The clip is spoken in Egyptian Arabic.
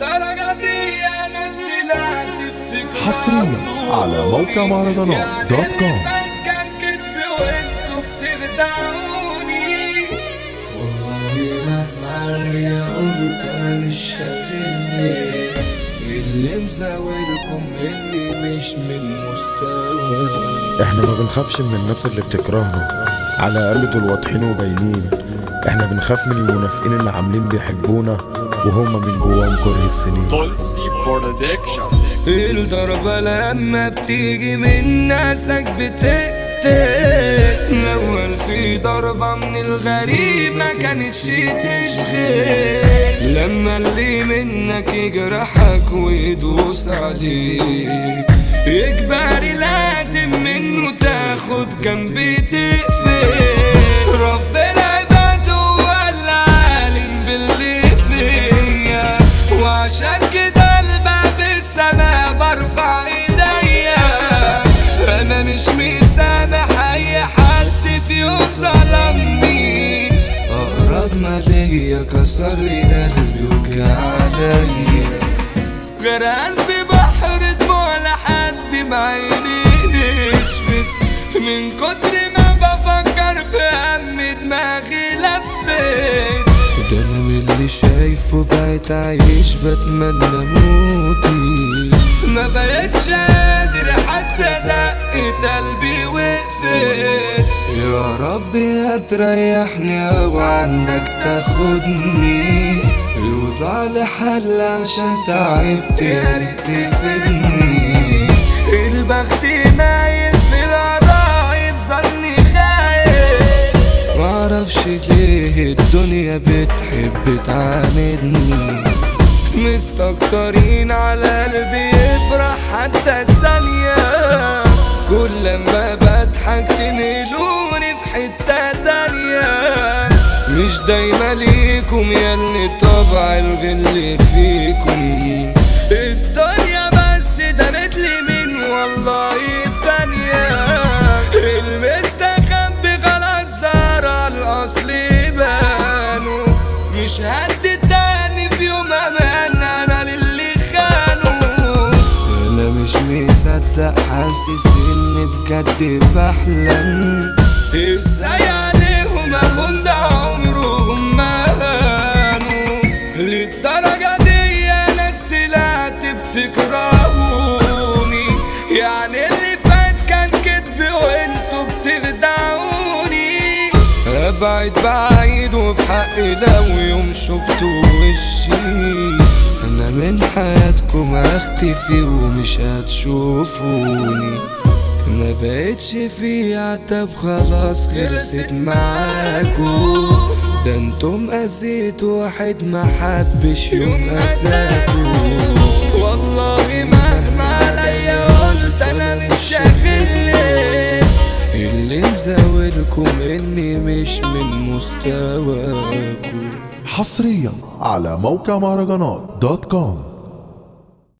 للدرجة دي يا ناس طلعت بتكرهوني حصريا على موقع مهرجانات دوت كوم كان كدب وانتوا بتخدعوني والله عليا قلت انا مش شاغلني اللي مزاولكم اني مش من مستوى احنا ما بنخافش من الناس اللي بتكرهنا على الاقل دول واضحين وباينين احنا بنخاف من المنافقين اللي عاملين بيحبونا وهم من جواهم كره السنين الضربة لما بتيجي من ناسك بتقتل الأول في ضربة من الغريب ما كانتش تشغل لما اللي منك يجرحك ويدوس عليك إجباري لازم منه تاخد جنب تقفل رب العباد هو العالم باللي فيا وعشان كده الباب السما برفع ايديا انا مش مسامح اي حد في يوم ظلمني اقرب ما ليا كسر لي قلبي وجع عليا غرقان في بحر دموع لحد ما عيني نشفت من كتر ما بفكر في هم دماغي لفت ده انا من اللي شايفه بقيت عايش بتمنى موتي ما بقتش قادر حتى دقة قلبي وقفت يا رب هتريحني او عنك تاخدني يوضع لي حل عشان تعبت يا ريت تفيدني البخت مايل في القرايب ظني خايف معرفش ليه الدنيا بتحب تعاندني مستكترين على قلبي يفرح حتى الثانية كل ما بضحك تنقلوني في حتة تانية مش دايما ليكم يا اللي طبع الغل فيكم الدنيا بس دامت لي من والله ثانية المستخبي خلاص صار على الأصل بانوا مش هدي تاني في يوم أمان أنا للي خانوا أنا مش مصدق حاسس إني بجد بحلم إزاي عليهم أكون ده عمرهم ما هانوا للدرجة دي يا ناس طلعت بتكرهوني يعني اللي فات كان كدب وانتوا بتخدعوني ابعد بعيد وبحقي لو يوم شفتوا وشي انا من حياتكم هختفي ومش هتشوفوني ما بقتش في عتب خلاص خلصت معاكو ده انتم اذيت واحد ما حبش يوم اذاكو والله مهما عليا قلت انا مش شاغلني اللي مزاولكم اني مش من مستواكم حصريا على موقع مهرجانات دوت كوم